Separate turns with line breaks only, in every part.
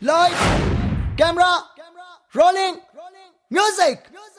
Light, camera, rolling, music.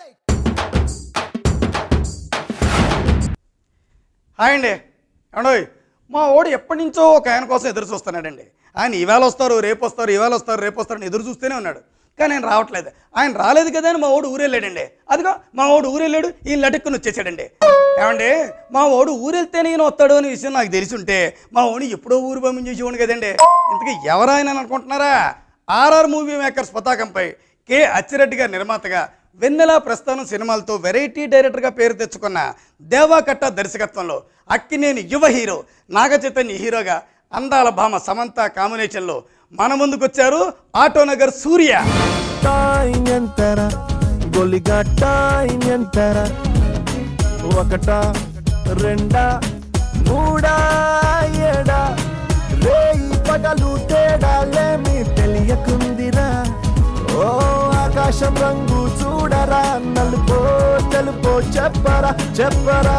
Hi అండి ఏమండోయ్ మా ఓడు ఎప్పటి నుంచో ఒక ఆయన కోసం ఎదురు చూస్తున్నాడండి ఆయన ఈవేళ వస్తారు రేపు వస్తారు ఈవేళ వస్తారు రేపు వస్తారు అని ఎదురు చూస్తూనే ఉన్నాడు కానీ ఆయన రావట్లేదు ఆయన రాలేదు కదా అని మా ఓడు ఊరెళ్ళాడండి అదిగో మా ఓడు ఊరెళ్ళాడు ఈ లటుక్కుని వచ్చేసాడండి ఏమండి మా ఓడు ఊరెళ్తేనే ఈయన వస్తాడు అనే విషయం నాకు తెలిసి ఉంటే మా ఓడి ఎప్పుడో ఊరు పంపించేసేవాడు కదండి ఇంతకీ ఎవరైనా అనుకుంటున్నారా ఆర్ఆర్ మూవీ మేకర్స్ పతాకంపై కె అచ్చిరెడ్డి గారి నిర్మాతగా వెన్నెల ప్రస్థానం సినిమాలతో వెరైటీ డైరెక్టర్గా పేరు తెచ్చుకున్న దేవాకట్ట దర్శకత్వంలో అక్కినేని యువ హీరో నాగ చైతన్య హీరోగా అందాల భామ సమంత కాంబినేషన్లో మన ముందుకొచ్చారు ఆటోనగర్ సూర్య
టాయింతర గొలిగా టాయింతర ఒకట రెండా మూడా ఏడా రేయి పగలు తేడాలేమి తెలియకుందిరా ఓ ఆకాశం రంగు చూడరా నలుపో తెలుపో చెప్పరా చెప్పరా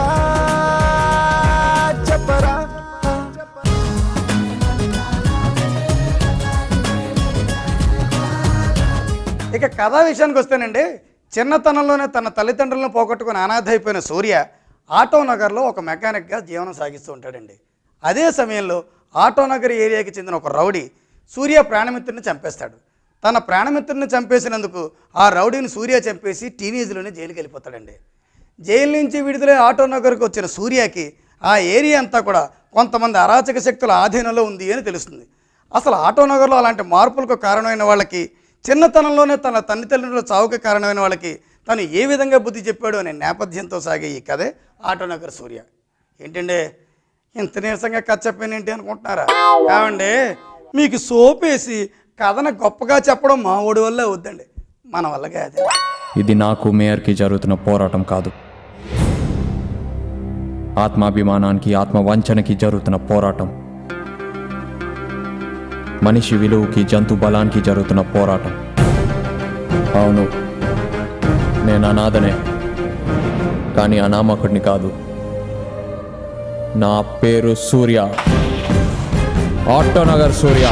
చెప్పరా
ఇక కథా విషయానికి వస్తేనండి చిన్నతనంలోనే తన తల్లిదండ్రులను పోగొట్టుకుని అనాథ అయిపోయిన సూర్య ఆటో నగర్లో ఒక మెకానిక్గా జీవనం సాగిస్తూ ఉంటాడండి అదే సమయంలో ఆటో నగర్ ఏరియాకి చెందిన ఒక రౌడీ సూర్య ప్రాణమిత్రుని చంపేస్తాడు తన ప్రాణమిత్రుని చంపేసినందుకు ఆ రౌడీని సూర్య చంపేసి టీనేజ్లోనే జైలుకి వెళ్ళిపోతాడండి జైలు నుంచి విడుదలై ఆటో నగర్కి వచ్చిన సూర్యకి ఆ ఏరియా అంతా కూడా కొంతమంది అరాచక శక్తుల ఆధీనంలో ఉంది అని తెలుస్తుంది అసలు ఆటో నగర్లో అలాంటి మార్పులకు కారణమైన వాళ్ళకి చిన్నతనంలోనే తన తల్లి తల్లిదండ్రుల చావుకి కారణమైన వాళ్ళకి తను ఏ విధంగా బుద్ధి చెప్పాడు అనే నేపథ్యంతో సాగే ఈ కథే ఆటో నగర్ సూర్య ఏంటండి ఇంత నీరసంగా కథ చెప్పాను ఏంటి అనుకుంటున్నారా కావండి మీకు సోపేసి కథను గొప్పగా చెప్పడం మా ఓడి వల్ల వద్దండి మన వల్ల కాదు
ఇది నాకు మేయర్కి జరుగుతున్న పోరాటం కాదు ఆత్మాభిమానానికి ఆత్మవంచనకి జరుగుతున్న పోరాటం మనిషి విలువకి జంతు బలానికి జరుగుతున్న పోరాటం అవును నేను అనాథనే కానీ అనామకుడిని కాదు నా పేరు సూర్య ఆటోనగర్ సూర్య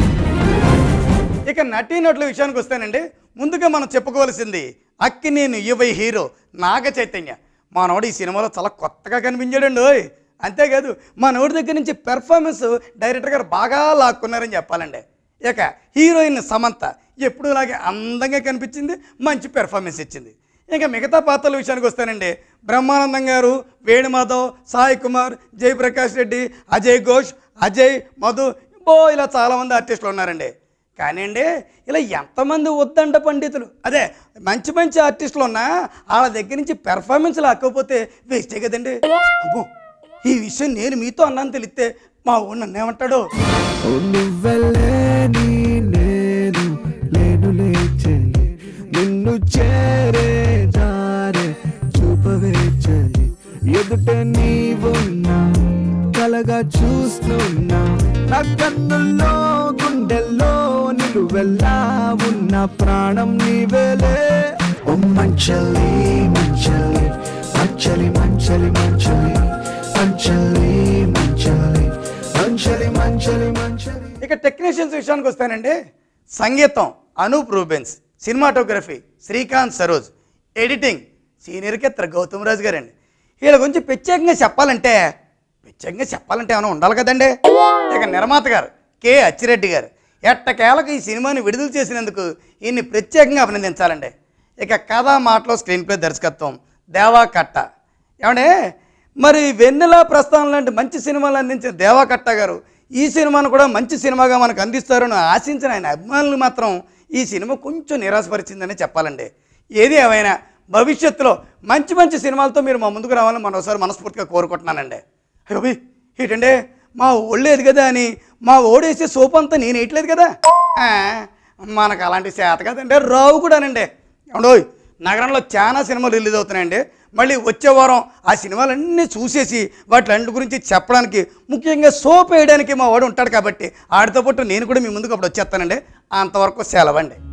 ఇక నటీనటుల విషయానికి వస్తేనండి ముందుగా మనం చెప్పుకోవాల్సింది అక్కినేని యువై హీరో నాగ చైతన్య మనోడు ఈ సినిమాలో చాలా కొత్తగా కనిపించాడండి ఓయ్ అంతేకాదు మనోడి దగ్గర నుంచి పెర్ఫార్మెన్స్ డైరెక్టర్ గారు బాగా లాక్కున్నారని చెప్పాలండి ఇక హీరోయిన్ సమంత ఎప్పుడు ఇలాగే అందంగా కనిపించింది మంచి పెర్ఫార్మెన్స్ ఇచ్చింది ఇంకా మిగతా పాత్రల విషయానికి వస్తానండి బ్రహ్మానందం గారు వేణుమాధవ్ సాయి కుమార్ జయప్రకాష్ రెడ్డి అజయ్ ఘోష్ అజయ్ మధు బో ఇలా చాలామంది ఆర్టిస్టులు ఉన్నారండి కానీ అండి ఇలా ఎంతమంది వద్దంట పండితులు అదే మంచి మంచి ఆర్టిస్టులు ఉన్నా వాళ్ళ దగ్గర నుంచి పెర్ఫార్మెన్స్ లాక్కపోతే వేస్టే కదండి అబ్బో ఈ విషయం నేను మీతో అన్నాను తెలిస్తే మా ఊరు నన్ను ఏమంటాడు
నువ్వెళ్ళేని నేను లేను లేచలి నిన్ను చేరే దారే చూపవే చలి ఎదుట నీవున్నా కలగా చూస్తున్నా నా కన్నుల్లో గుండెల్లో నిలువెల్లా ఉన్న ప్రాణం నీవేలే ఓ మంచలి మంచలి మంచలి మంచలి మంచలి మంచలి మంచలి మంచలి మంచలి మంచలి
ఇక టెక్నీషియన్స్ విషయానికి వస్తానండి సంగీతం Anoop Rubens cinematography Srikanth Saroj editing senior కెత్ర గౌతమ్ రాజు గారండి వీళ్ళ గురించి ప్రత్యేకంగా చెప్పాలంటే ప్రత్యేకంగా చెప్పాలంటే ఏమైనా ఉండాలి కదండి ఇక నిర్మాత గారు కె అచ్చిరెడ్డి గారు ఎట్టకేలకు ఈ సినిమాని విడుదల చేసినందుకు ఈయన్ని ప్రత్యేకంగా అభినందించాలండి ఇక కథ మాటలో స్క్రీన్ ప్లే దర్శకత్వం దేవా కట్ట ఏమంటే మరి వెన్నెల ప్రస్థానం లాంటి మంచి సినిమాలు అందించిన దేవా కట్ట గారు ఈ సినిమాను కూడా మంచి సినిమాగా మనకు అందిస్తారని ఆశించిన ఆయన అభిమానులు మాత్రం ఈ సినిమా కొంచెం నిరాశపరిచిందని చెప్పాలండి ఏది ఏమైనా భవిష్యత్తులో మంచి మంచి సినిమాలతో మీరు మా ముందుకు రావాలని మరోసారి మనస్ఫూర్తిగా కోరుకుంటున్నానండి అయ్యో బి, ఏంటంటే మా ఓళ్ళేది కదా అని మా ఓడేసే సోపు అంతా నేను వేయట్లేదు కదా ఆ, మనకు అలాంటి చేత కదండి రావు కూడానండి ఏమండోయ్ నగరంలో చాలా సినిమాలు రిలీజ్ అవుతున్నాయండి మళ్ళీ వచ్చే వారం ఆ సినిమాలన్నీ చూసేసి వాటి గురించి చెప్పడానికి ముఖ్యంగా సోప్ వేయడానికి మా వాడు ఉంటాడు కాబట్టి ఆడితో పాటు నేను కూడా మీ ముందుకు అప్పుడు వచ్చేస్తానండి అంతవరకు సెలవండి